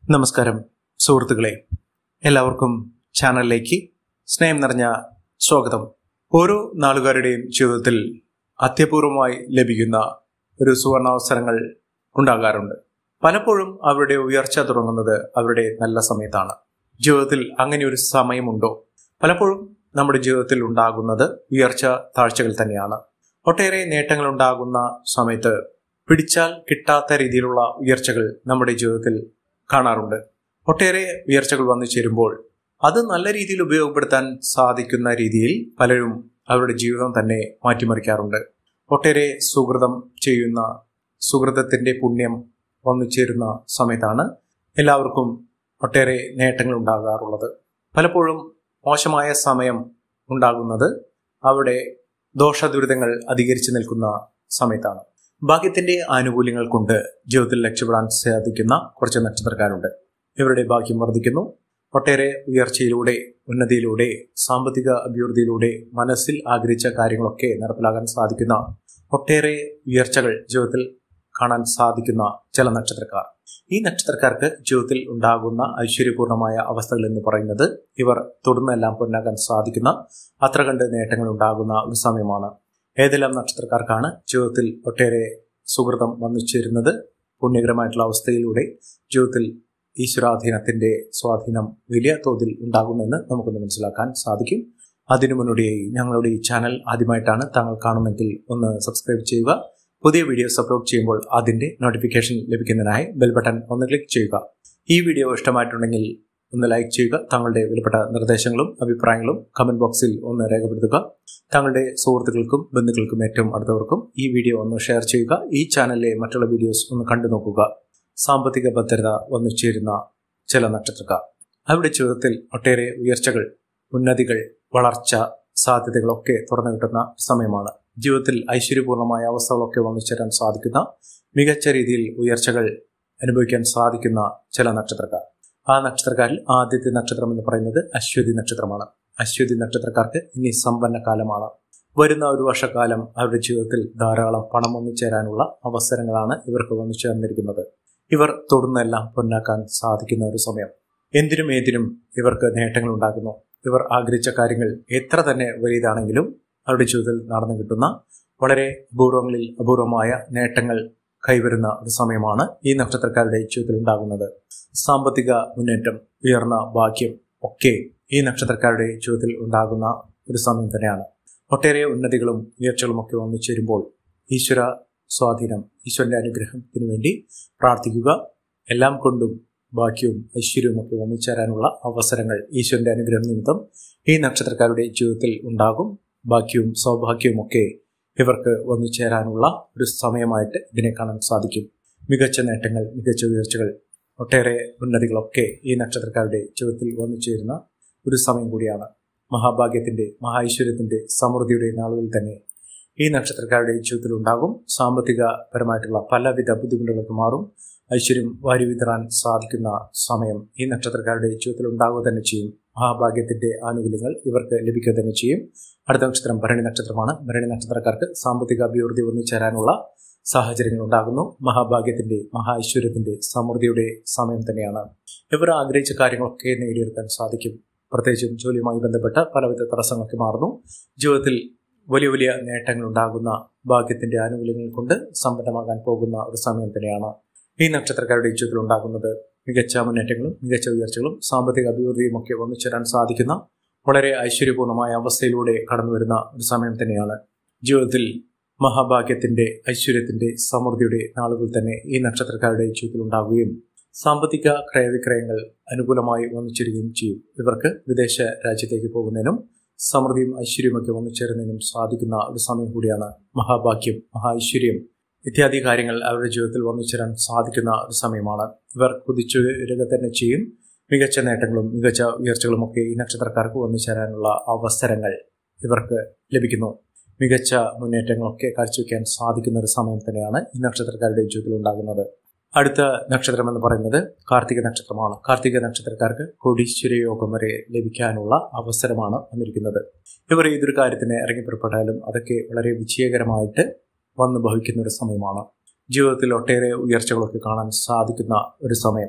നമസ്കാരം സുഹൃത്തുക്കളെ എല്ലാവർക്കും ചാനലിലേക്ക് സ്നേഹം നിറഞ്ഞ സ്വാഗതം ഓരോ നാളുകാരുടെയും ജീവിതത്തിൽ അത്യപൂർവമായി ലഭിക്കുന്ന ഒരു സുവർണാവസരങ്ങൾ ഉണ്ടാകാറുണ്ട് പലപ്പോഴും അവരുടെ ഉയർച്ച തുടങ്ങുന്നത് അവരുടെ നല്ല സമയത്താണ് ജീവിതത്തിൽ അങ്ങനെ ഒരു സമയമുണ്ടോ പലപ്പോഴും നമ്മുടെ ജീവിതത്തിൽ ഉണ്ടാകുന്നത് ഉയർച്ച താഴ്ചകൾ തന്നെയാണ് ഒട്ടേറെ നേട്ടങ്ങൾ ഉണ്ടാകുന്ന സമയത്ത് പിടിച്ചാൽ കിട്ടാത്ത രീതിയിലുള്ള ഉയർച്ചകൾ നമ്മുടെ ജീവിതത്തിൽ കാണാറുണ്ട് ഒട്ടേറെ ഉയർച്ചകൾ വന്നു ചേരുമ്പോൾ അത് നല്ല രീതിയിൽ ഉപയോഗപ്പെടുത്താൻ സാധിക്കുന്ന രീതിയിൽ പലരും അവരുടെ ജീവിതം തന്നെ മാറ്റിമറിക്കാറുണ്ട് ഒട്ടേറെ സുഹൃതം ചെയ്യുന്ന സുഹൃതത്തിന്റെ പുണ്യം വന്നു ചേരുന്ന സമയത്താണ് എല്ലാവർക്കും ഒട്ടേറെ നേട്ടങ്ങൾ ഉണ്ടാകാറുള്ളത് പലപ്പോഴും മോശമായ സമയം ഉണ്ടാകുന്നത് അവിടെ ദോഷദുരിതങ്ങൾ അധികരിച്ചു നിൽക്കുന്ന സമയത്താണ് ഭാഗ്യത്തിന്റെ ആനുകൂല്യങ്ങൾ കൊണ്ട് ജീവിതത്തിൽ രക്ഷപ്പെടാൻ സാധിക്കുന്ന കുറച്ച് നക്ഷത്രക്കാരുണ്ട് ഇവരുടെ ഭാഗ്യം വർദ്ധിക്കുന്നു ഒട്ടേറെ ഉയർച്ചയിലൂടെ ഉന്നതിയിലൂടെ സാമ്പത്തിക അഭിവൃദ്ധിയിലൂടെ മനസ്സിൽ ആഗ്രഹിച്ച കാര്യങ്ങളൊക്കെ നടപ്പിലാക്കാൻ സാധിക്കുന്ന ഒട്ടേറെ ഉയർച്ചകൾ ജീവിതത്തിൽ കാണാൻ സാധിക്കുന്ന ചില നക്ഷത്രക്കാർ ഈ നക്ഷത്രക്കാർക്ക് ജീവിതത്തിൽ ഉണ്ടാകുന്ന ഐശ്വര്യപൂർണമായ അവസ്ഥകൾ എന്ന് പറയുന്നത് ഇവർ തുടർന്നെല്ലാം പൊന്നാകാൻ സാധിക്കുന്ന അത്ര കണ്ട് നേട്ടങ്ങൾ ഉണ്ടാകുന്ന ഒരു സമയമാണ് ഏതെല്ലാം നക്ഷത്രക്കാർക്കാണ് ജീവിതത്തിൽ ഒട്ടേറെ സുഹൃതം വന്നു ചേരുന്നത് പുണ്യകരമായിട്ടുള്ള അവസ്ഥയിലൂടെ ജീവിതത്തിൽ ഈശ്വരാധീനത്തിന്റെ സ്വാധീനം വലിയ തോതിൽ ഉണ്ടാകുമെന്ന് നമുക്കൊന്ന് മനസ്സിലാക്കാൻ സാധിക്കും അതിനു മുന്നോടിയായി ഞങ്ങളുടെ ഈ ചാനൽ ആദ്യമായിട്ടാണ് താങ്കൾ കാണുന്നെങ്കിൽ ഒന്ന് സബ്സ്ക്രൈബ് ചെയ്യുക പുതിയ വീഡിയോസ് അപ്ലോഡ് ചെയ്യുമ്പോൾ അതിന്റെ നോട്ടിഫിക്കേഷൻ ലഭിക്കുന്നതിനായി ബെൽ ബട്ടൺ ഒന്ന് ക്ലിക്ക് ചെയ്യുക ഈ വീഡിയോ ഇഷ്ടമായിട്ടുണ്ടെങ്കിൽ ഒന്ന് ലൈക്ക് ചെയ്യുക താങ്കളുടെ വിലപ്പെട്ട നിർദ്ദേശങ്ങളും അഭിപ്രായങ്ങളും കമന്റ് ബോക്സിൽ ഒന്ന് രേഖപ്പെടുത്തുക താങ്കളുടെ സുഹൃത്തുക്കൾക്കും ബന്ധുക്കൾക്കും ഏറ്റവും അടുത്തവർക്കും ഈ വീഡിയോ ഒന്ന് ഷെയർ ചെയ്യുക ഈ ചാനലിലെ മറ്റുള്ള വീഡിയോസ് ഒന്ന് കണ്ടു നോക്കുക സാമ്പത്തിക ഭദ്രത വന്നു ചേരുന്ന ചില നക്ഷത്രക്കാർ അവരുടെ ജീവിതത്തിൽ ഒട്ടേറെ ഉയർച്ചകൾ ഉന്നതികൾ വളർച്ച സാധ്യതകളൊക്കെ തുറന്നു കിട്ടുന്ന സമയമാണ് ജീവിതത്തിൽ ഐശ്വര്യപൂർണമായ അവസ്ഥകളൊക്കെ വന്നു ചേരാൻ സാധിക്കുന്ന മികച്ച രീതിയിൽ ഉയർച്ചകൾ അനുഭവിക്കാൻ സാധിക്കുന്ന ചില നക്ഷത്രക്കാർ ആ നക്ഷത്രക്കാരിൽ ആദ്യത്തെ നക്ഷത്രം എന്ന് പറയുന്നത് അശ്വതി നക്ഷത്രമാണ് അശ്വതി നക്ഷത്രക്കാർക്ക് ഇനി സമ്പന്ന കാലമാണ് വരുന്ന ഒരു വർഷക്കാലം അവരുടെ ജീവിതത്തിൽ ധാരാളം പണം വന്നു ചേരാനുള്ള അവസരങ്ങളാണ് ഇവർക്ക് വന്നു ചേർന്നിരിക്കുന്നത് ഇവർ തൊടുന്നെല്ലാം പൊന്നാക്കാൻ സാധിക്കുന്ന ഒരു സമയം എന്തിനും ഏതിനും ഇവർക്ക് നേട്ടങ്ങൾ ഉണ്ടാകുന്നു ഇവർ ആഗ്രഹിച്ച കാര്യങ്ങൾ എത്ര തന്നെ വലിയതാണെങ്കിലും അവരുടെ ജീവിതത്തിൽ നടന്നു കിട്ടുന്ന വളരെ അപൂർവങ്ങളിൽ അപൂർവമായ നേട്ടങ്ങൾ കൈവരുന്ന ഒരു സമയമാണ് ഈ നക്ഷത്രക്കാരുടെ ജീവിതത്തിൽ ഉണ്ടാകുന്നത് സാമ്പത്തിക മുന്നേറ്റം ഉയർന്ന ഭാഗ്യം ഒക്കെ ഈ നക്ഷത്രക്കാരുടെ ജീവിതത്തിൽ ഉണ്ടാകുന്ന ഒരു സമയം തന്നെയാണ് ഒട്ടേറെ ഉന്നതികളും ഉയർച്ചകളും ഒക്കെ വന്നു ചേരുമ്പോൾ ഈശ്വര സ്വാധീനം ഈശ്വരന്റെ അനുഗ്രഹത്തിന് വേണ്ടി പ്രാർത്ഥിക്കുക എല്ലാം കൊണ്ടും ഭാഗ്യവും ഐശ്വര്യവും ഒക്കെ വന്നു ചേരാനുള്ള അവസരങ്ങൾ ഈശ്വരന്റെ അനുഗ്രഹം നിമിത്തം ഈ നക്ഷത്രക്കാരുടെ ജീവിതത്തിൽ ഉണ്ടാകും ഭാഗ്യവും സൗഭാഗ്യവും ഒക്കെ ഇവർക്ക് വന്നു ചേരാനുള്ള ഒരു സമയമായിട്ട് ഇതിനെ കാണാൻ സാധിക്കും മികച്ച നേട്ടങ്ങൾ മികച്ച ഉയർച്ചകൾ ഒട്ടേറെ ഉന്നതികളൊക്കെ ഈ നക്ഷത്രക്കാരുടെ ജീവിതത്തിൽ വന്നു ചേരുന്ന ഒരു സമയം കൂടിയാണ് മഹാഭാഗ്യത്തിന്റെ മഹാഐശ്വര്യത്തിന്റെ സമൃദ്ധിയുടെ നാളുകളിൽ തന്നെ ഈ നക്ഷത്രക്കാരുടെ ജീവിതത്തിൽ ഉണ്ടാകും സാമ്പത്തികപരമായിട്ടുള്ള പലവിധ ബുദ്ധിമുട്ടുകൾക്ക് മാറും ഐശ്വര്യം വാരി വിതറാൻ സാധിക്കുന്ന സമയം ഈ നക്ഷത്രക്കാരുടെ ജീവിതത്തിൽ ഉണ്ടാകുക തന്നെ ചെയ്യും മഹാഭാഗ്യത്തിന്റെ ആനുകൂല്യങ്ങൾ ഇവർക്ക് ലഭിക്കുക തന്നെ ചെയ്യും അടുത്ത നക്ഷത്രം ഭരണി നക്ഷത്രമാണ് ഭരണി നക്ഷത്രക്കാർക്ക് സാമ്പത്തിക അഭിവൃദ്ധി വന്നു ചേരാനുള്ള സാഹചര്യങ്ങൾ ഉണ്ടാകുന്നു മഹാഭാഗ്യത്തിന്റെ മഹാ ഐശ്വര്യത്തിന്റെ സമൃദ്ധിയുടെ സമയം തന്നെയാണ് ഇവർ ആഗ്രഹിച്ച കാര്യങ്ങളൊക്കെ നേടിയെടുക്കാൻ സാധിക്കും പ്രത്യേകിച്ചും ജോലിയുമായി ബന്ധപ്പെട്ട പലവിധ തടസ്സങ്ങളൊക്കെ മാറുന്നു ജീവിതത്തിൽ വലിയ വലിയ നേട്ടങ്ങൾ ഉണ്ടാകുന്ന ഭാഗ്യത്തിന്റെ ആനുകൂല്യങ്ങൾ കൊണ്ട് സമ്പന്നമാകാൻ പോകുന്ന ഒരു സമയം തന്നെയാണ് ഈ നക്ഷത്രക്കാരുടെ ജീവിതത്തിൽ ഉണ്ടാകുന്നത് മികച്ച മുന്നേറ്റങ്ങളും മികച്ച ഉയർച്ചകളും സാമ്പത്തിക അഭിവൃദ്ധിയും ഒക്കെ വന്നു ചേരാൻ സാധിക്കുന്ന വളരെ ഐശ്വര്യപൂർണമായ അവസ്ഥയിലൂടെ കടന്നു വരുന്ന ഒരു സമയം തന്നെയാണ് ജീവിതത്തിൽ മഹാഭാഗ്യത്തിന്റെ ഐശ്വര്യത്തിന്റെ സമൃദ്ധിയുടെ നാളുകൾ തന്നെ ഈ നക്ഷത്രക്കാരുടെ ജീവിതത്തിൽ ഉണ്ടാവുകയും സാമ്പത്തിക ക്രയവിക്രയങ്ങൾ അനുകൂലമായി വന്നു ചേരുകയും ചെയ്യും ഇവർക്ക് വിദേശ രാജ്യത്തേക്ക് പോകുന്നതിനും സമൃദ്ധിയും ഐശ്വര്യമൊക്കെ വന്നു ചേരുന്നതിനും സാധിക്കുന്ന ഒരു സമയം കൂടിയാണ് മഹാഭാഗ്യം മഹാ ഐശ്വര്യം ഇത്യാദി കാര്യങ്ങൾ അവരുടെ ജീവിതത്തിൽ വന്നു ചേരാൻ സാധിക്കുന്ന ഒരു സമയമാണ് ഇവർ കുതിച്ചു വരിക തന്നെ ചെയ്യും മികച്ച നേട്ടങ്ങളും മികച്ച ഉയർച്ചകളും ഒക്കെ ഈ നക്ഷത്രക്കാർക്ക് വന്നു ചേരാനുള്ള അവസരങ്ങൾ ഇവർക്ക് ലഭിക്കുന്നു മികച്ച മുന്നേറ്റങ്ങളൊക്കെ കാഴ്ചവെക്കാൻ സാധിക്കുന്ന ഒരു സമയം തന്നെയാണ് ഈ നക്ഷത്രക്കാരുടെ ജീവിതത്തിൽ ഉണ്ടാകുന്നത് അടുത്ത നക്ഷത്രം എന്ന് പറയുന്നത് കാർത്തിക നക്ഷത്രമാണ് കാർത്തിക നക്ഷത്രക്കാർക്ക് കോടീശ്വര യോഗം വരെ ലഭിക്കാനുള്ള അവസരമാണ് വന്നിരിക്കുന്നത് ഇവർ ഏതൊരു കാര്യത്തിന് ഇറങ്ങിപ്പുറപ്പെട്ടാലും അതൊക്കെ വളരെ വിജയകരമായിട്ട് വന്നു ഭവിക്കുന്ന ഒരു സമയമാണ് ജീവിതത്തിൽ ഒട്ടേറെ ഉയർച്ചകളൊക്കെ കാണാൻ സാധിക്കുന്ന ഒരു സമയം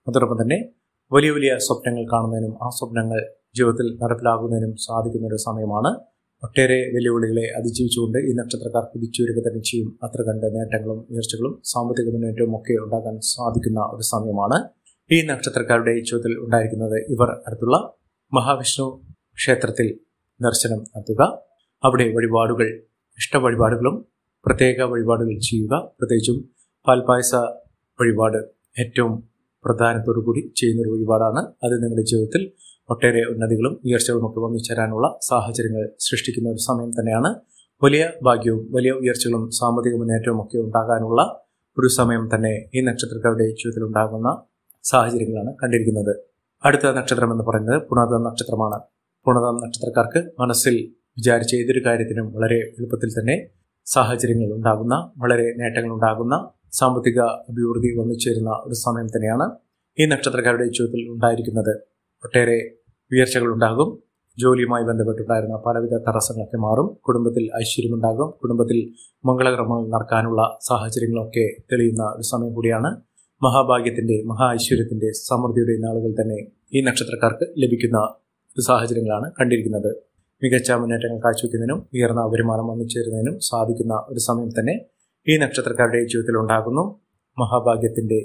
അതോടൊപ്പം തന്നെ വലിയ വലിയ സ്വപ്നങ്ങൾ കാണുന്നതിനും ആ സ്വപ്നങ്ങൾ ജീവിതത്തിൽ നടപ്പിലാകുന്നതിനും സാധിക്കുന്ന ഒരു സമയമാണ് ഒട്ടേറെ വെല്ലുവിളികളെ അതിജീവിച്ചുകൊണ്ട് ഈ നക്ഷത്രക്കാർ കുതിച്ചുവരിക തന്നെ ചെയ്യും അത്ര കണ്ട് നേട്ടങ്ങളും ഉയർച്ചകളും സാമ്പത്തിക മുന്നേറ്റവും ഒക്കെ ഉണ്ടാകാൻ സാധിക്കുന്ന ഒരു സമയമാണ് ഈ നക്ഷത്രക്കാരുടെ ജീവിതത്തിൽ ഉണ്ടായിരിക്കുന്നത് ഇവർ അടുത്തുള്ള മഹാവിഷ്ണു ക്ഷേത്രത്തിൽ ദർശനം നടത്തുക അവിടെ വഴിപാടുകൾ ഇഷ്ട വഴിപാടുകളും പ്രത്യേക വഴിപാടുകൾ ചെയ്യുക പ്രത്യേകിച്ചും പാൽപായസ വഴിപാട് ഏറ്റവും പ്രധാനത്തോടു കൂടി ചെയ്യുന്നൊരു വഴിപാടാണ് അത് നിങ്ങളുടെ ജീവിതത്തിൽ ഒട്ടേറെ ഉന്നതികളും ഉയർച്ചകളും ഒക്കെ വന്നു ചേരാനുള്ള സാഹചര്യങ്ങൾ സൃഷ്ടിക്കുന്ന ഒരു സമയം തന്നെയാണ് വലിയ ഭാഗ്യവും വലിയ ഉയർച്ചകളും സാമ്പത്തിക മുന്നേറ്റവും ഒക്കെ ഉണ്ടാകാനുള്ള ഒരു സമയം തന്നെ ഈ നക്ഷത്രക്കാരുടെ ജീവിതത്തിൽ ഉണ്ടാകുന്ന സാഹചര്യങ്ങളാണ് കണ്ടിരിക്കുന്നത് അടുത്ത നക്ഷത്രം എന്ന് പറയുന്നത് പുണർദം നക്ഷത്രമാണ് പുണർദം നക്ഷത്രക്കാർക്ക് മനസ്സിൽ വിചാരിച്ച ഏതൊരു കാര്യത്തിനും വളരെ എളുപ്പത്തിൽ തന്നെ സാഹചര്യങ്ങൾ ഉണ്ടാകുന്ന വളരെ നേട്ടങ്ങൾ ഉണ്ടാകുന്ന സാമ്പത്തിക അഭിവൃദ്ധി വന്നു ചേരുന്ന ഒരു സമയം തന്നെയാണ് ഈ നക്ഷത്രക്കാരുടെ ജീവിതത്തിൽ ഉണ്ടായിരിക്കുന്നത് ഒട്ടേറെ ഉയർച്ചകൾ ഉണ്ടാകും ജോലിയുമായി ബന്ധപ്പെട്ടുണ്ടായിരുന്ന പലവിധ തടസ്സങ്ങളൊക്കെ മാറും കുടുംബത്തിൽ ഐശ്വര്യമുണ്ടാകും കുടുംബത്തിൽ മംഗളകർമ്മങ്ങൾ നടക്കാനുള്ള സാഹചര്യങ്ങളൊക്കെ തെളിയുന്ന ഒരു സമയം കൂടിയാണ് മഹാഭാഗ്യത്തിന്റെ മഹാ ഐശ്വര്യത്തിന്റെ സമൃദ്ധിയുടെ നാളുകൾ തന്നെ ഈ നക്ഷത്രക്കാർക്ക് ലഭിക്കുന്ന ഒരു സാഹചര്യങ്ങളാണ് കണ്ടിരിക്കുന്നത് മികച്ച മുന്നേറ്റങ്ങൾ കാഴ്ചവെക്കുന്നതിനും ഉയർന്ന വരുമാനം വന്നുചേരുന്നതിനും സാധിക്കുന്ന ഒരു സമയം തന്നെ ഈ നക്ഷത്രക്കാരുടെ ജീവിതത്തിൽ ഉണ്ടാകുന്നു മഹാഭാഗ്യത്തിന്റെ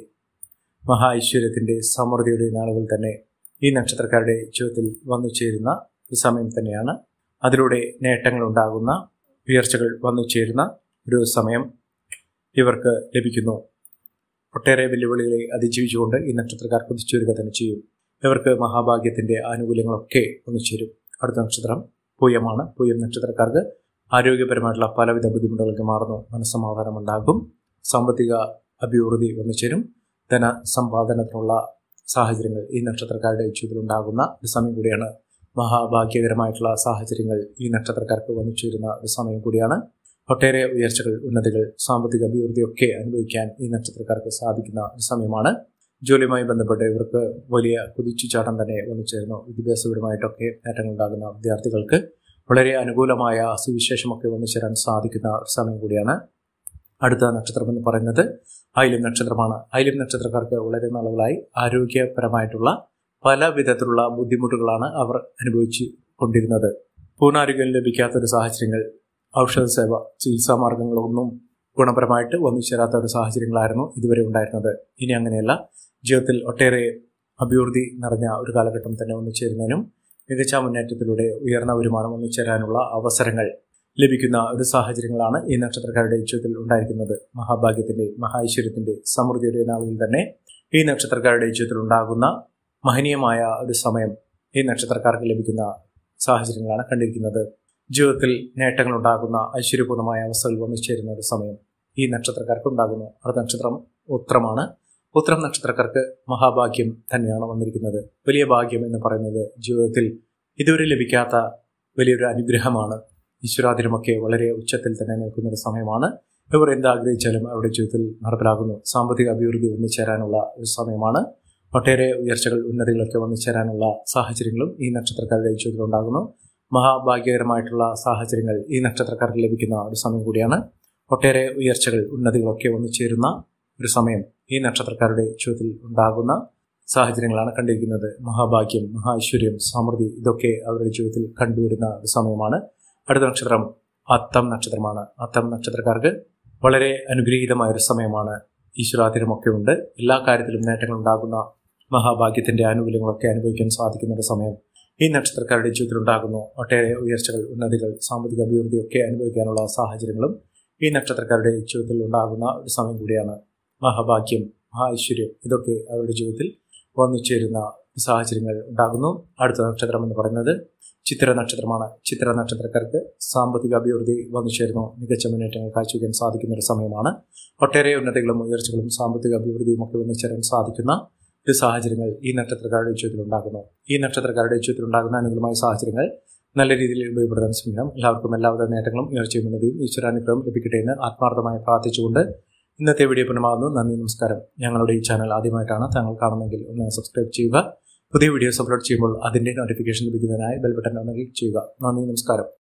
മഹാ ഐശ്വര്യത്തിന്റെ സമൃദ്ധിയുടെ നാളുകൾ തന്നെ ഈ നക്ഷത്രക്കാരുടെ ജീവിതത്തിൽ വന്നു ചേരുന്ന ഒരു സമയം തന്നെയാണ് അതിലൂടെ നേട്ടങ്ങൾ ഉണ്ടാകുന്ന ഉയർച്ചകൾ വന്നു ചേരുന്ന ഒരു സമയം ഇവർക്ക് ലഭിക്കുന്നു ഒട്ടേറെ വെല്ലുവിളികളെ അതിജീവിച്ചുകൊണ്ട് ഈ നക്ഷത്രക്കാർ കുതിച്ചുവരിക തന്നെ ചെയ്യും ഇവർക്ക് മഹാഭാഗ്യത്തിന്റെ ആനുകൂല്യങ്ങളൊക്കെ വന്നു ചേരും അടുത്ത നക്ഷത്രം പൂയമാണ് പൂയം നക്ഷത്രക്കാർക്ക് ആരോഗ്യപരമായിട്ടുള്ള പലവിധ ബുദ്ധിമുട്ടുകൾക്ക് മാറുന്നു മനസ്സമാധാനം ഉണ്ടാകും സാമ്പത്തിക അഭിവൃദ്ധി വന്നു ചേരും ധന സമ്പാദനത്തിനുള്ള സാഹചര്യങ്ങൾ ഈ നക്ഷത്രക്കാരുടെ ജീവിതത്തിൽ ഉണ്ടാകുന്ന ഒരു സമയം കൂടിയാണ് മഹാഭാഗ്യകരമായിട്ടുള്ള സാഹചര്യങ്ങൾ ഈ നക്ഷത്രക്കാർക്ക് വന്നു ചേരുന്ന ഒരു സമയം കൂടിയാണ് ഒട്ടേറെ ഉയർച്ചകൾ ഉന്നതികൾ സാമ്പത്തിക അഭിവൃദ്ധിയൊക്കെ അനുഭവിക്കാൻ ഈ നക്ഷത്രക്കാർക്ക് സാധിക്കുന്ന ഒരു സമയമാണ് ജോലിയുമായി ബന്ധപ്പെട്ട് ഇവർക്ക് വലിയ കുതിച്ചുചാട്ടം തന്നെ വന്നു ചേരുന്നു വിദ്യാഭ്യാസപരമായിട്ടൊക്കെ നേട്ടങ്ങൾ ഉണ്ടാകുന്ന വിദ്യാർത്ഥികൾക്ക് വളരെ അനുകൂലമായ സുവിശേഷമൊക്കെ വന്നു ചേരാൻ സാധിക്കുന്ന ഒരു സമയം കൂടിയാണ് അടുത്ത നക്ഷത്രം എന്ന് പറയുന്നത് ഐലിം നക്ഷത്രമാണ് ഐലിം നക്ഷത്രക്കാർക്ക് വളരെ നാളുകളായി ആരോഗ്യപരമായിട്ടുള്ള പല വിധത്തിലുള്ള ബുദ്ധിമുട്ടുകളാണ് അവർ അനുഭവിച്ചു കൊണ്ടിരുന്നത് പൂർണ്ണാരോഗ്യം ലഭിക്കാത്ത ഒരു സാഹചര്യങ്ങൾ ഔഷധ സേവ ചികിത്സാ മാർഗങ്ങളൊന്നും ഗുണപരമായിട്ട് വന്നു ചേരാത്ത ഒരു സാഹചര്യങ്ങളായിരുന്നു ഇതുവരെ ഉണ്ടായിരുന്നത് ഇനി അങ്ങനെയല്ല ജീവിതത്തിൽ ഒട്ടേറെ അഭിവൃദ്ധി നിറഞ്ഞ ഒരു കാലഘട്ടം തന്നെ വന്നു ചേരുന്നതിനും മികച്ച മുന്നേറ്റത്തിലൂടെ ഉയർന്ന വരുമാനം വന്നു ചേരാനുള്ള അവസരങ്ങൾ ലഭിക്കുന്ന ഒരു സാഹചര്യങ്ങളാണ് ഈ നക്ഷത്രക്കാരുടെ ജീവിതത്തിൽ ഉണ്ടായിരിക്കുന്നത് മഹാഭാഗ്യത്തിന്റെ മഹാഐശ്വര്യത്തിന്റെ സമൃദ്ധിയുടെ നാളുകളിൽ തന്നെ ഈ നക്ഷത്രക്കാരുടെ ജീവിതത്തിൽ ഉണ്ടാകുന്ന മഹനീയമായ ഒരു സമയം ഈ നക്ഷത്രക്കാർക്ക് ലഭിക്കുന്ന സാഹചര്യങ്ങളാണ് കണ്ടിരിക്കുന്നത് ജീവിതത്തിൽ നേട്ടങ്ങൾ ഉണ്ടാകുന്ന ഐശ്വര്യപൂർണമായ അവസ്ഥകൾ വന്നു ചേരുന്ന ഒരു സമയം ഈ നക്ഷത്രക്കാർക്ക് ഉണ്ടാകുന്നു അടുത്ത നക്ഷത്രം ഉത്രമാണ് ഉത്രം നക്ഷത്രക്കാർക്ക് മഹാഭാഗ്യം തന്നെയാണ് വന്നിരിക്കുന്നത് വലിയ ഭാഗ്യം എന്ന് പറയുന്നത് ജീവിതത്തിൽ ഇതുവരെ ലഭിക്കാത്ത വലിയൊരു അനുഗ്രഹമാണ് ഈശ്വരാധീനമൊക്കെ വളരെ ഉച്ചത്തിൽ തന്നെ നിൽക്കുന്ന ഒരു സമയമാണ് ഇവർ എന്താഗ്രഹിച്ചാലും അവരുടെ ജീവിതത്തിൽ നടപ്പിലാകുന്നു സാമ്പത്തിക അഭിവൃദ്ധി വന്നു ചേരാനുള്ള ഒരു സമയമാണ് ഒട്ടേറെ ഉയർച്ചകൾ ഉന്നതികളൊക്കെ വന്നു ചേരാനുള്ള സാഹചര്യങ്ങളും ഈ നക്ഷത്രക്കാരുടെ ജീവിതത്തിൽ ഉണ്ടാകുന്നു മഹാഭാഗ്യകരമായിട്ടുള്ള സാഹചര്യങ്ങൾ ഈ നക്ഷത്രക്കാർക്ക് ലഭിക്കുന്ന ഒരു സമയം കൂടിയാണ് ഒട്ടേറെ ഉയർച്ചകൾ ഉന്നതികളൊക്കെ വന്നു ചേരുന്ന ഒരു സമയം ഈ നക്ഷത്രക്കാരുടെ ജീവിതത്തിൽ ഉണ്ടാകുന്ന സാഹചര്യങ്ങളാണ് കണ്ടിരിക്കുന്നത് മഹാഭാഗ്യം മഹാ ഐശ്വര്യം സമൃദ്ധി ഇതൊക്കെ അവരുടെ ജീവിതത്തിൽ കണ്ടുവരുന്ന ഒരു സമയമാണ് അടുത്ത നക്ഷത്രം അത്തം നക്ഷത്രമാണ് അത്തം നക്ഷത്രക്കാർക്ക് വളരെ അനുഗ്രഹീതമായ ഒരു സമയമാണ് ഈശ്വരാധീനമൊക്കെ ഉണ്ട് എല്ലാ കാര്യത്തിലും നേട്ടങ്ങൾ ഉണ്ടാകുന്ന മഹാഭാഗ്യത്തിന്റെ ആനുകൂല്യങ്ങളൊക്കെ അനുഭവിക്കാൻ സാധിക്കുന്ന ഒരു സമയം ഈ നക്ഷത്രക്കാരുടെ ജീവിതത്തിൽ ഉണ്ടാകുന്നു ഒട്ടേറെ ഉയർച്ചകൾ ഉന്നതികൾ സാമ്പത്തിക അഭിവൃദ്ധിയൊക്കെ അനുഭവിക്കാനുള്ള സാഹചര്യങ്ങളും ഈ നക്ഷത്രക്കാരുടെ ജീവിതത്തിൽ ഉണ്ടാകുന്ന ഒരു സമയം കൂടിയാണ് മഹാഭാഗ്യം മഹാ ഐശ്വര്യം ഇതൊക്കെ അവരുടെ ജീവിതത്തിൽ വന്നു ചേരുന്ന സാഹചര്യങ്ങൾ ഉണ്ടാകുന്നു അടുത്ത നക്ഷത്രം എന്ന് പറയുന്നത് ചിത്ര നക്ഷത്രമാണ് ചിത്ര നക്ഷത്രക്കാർക്ക് സാമ്പത്തിക അഭിവൃദ്ധി വന്നു ചേരുന്നു മികച്ച മുന്നേറ്റങ്ങൾ കാഴ്ചവെക്കാൻ സാധിക്കുന്ന ഒരു സമയമാണ് ഒട്ടേറെ ഉന്നതികളും ഉയർച്ചകളും സാമ്പത്തിക അഭിവൃദ്ധിയും ഒക്കെ വന്നു ചേരാൻ സാധിക്കുന്ന ഒരു സാഹചര്യങ്ങൾ ഈ നക്ഷത്രക്കാരുടെ ജീവിതത്തിൽ ഉണ്ടാകുന്നു ഈ നക്ഷത്രക്കാരുടെ ജീവിതത്തിൽ ഉണ്ടാകുന്ന അനുകൂലമായ സാഹചര്യങ്ങൾ നല്ല രീതിയിൽ ഉപയോഗപ്പെടുത്താൻ ശ്രമിക്കണം എല്ലാവർക്കും എല്ലാവിധ നേട്ടങ്ങളും ഉയർച്ചയും ഉന്നതിയും ഈശ്വരാനുഗ്രഹം ലഭിക്കട്ടെ എന്ന് ആത്മാർത്ഥമായി പ്രാർത്ഥിച്ചുകൊണ്ട് ഇന്നത്തെ വീഡിയോ പൂർണ്ണമാകുന്നു നന്ദി നമസ്കാരം ഞങ്ങളുടെ ഈ ചാനൽ ആദ്യമായിട്ടാണ് താങ്കൾ കാണുന്നെങ്കിൽ ഒന്ന് സബ്സ്ക്രൈബ് ചെയ്യുക പുതിയ വീഡിയോസ് അപ്ലോഡ് ചെയ്യുമ്പോൾ അതിന്റെ നോട്ടിഫിക്കേഷൻ ലഭിക്കുന്നതിനായി ബെൽ ബട്ടൺ ഒന്ന് ക്ലിക്ക് ചെയ്യുക നന്ദി നമസ്കാരം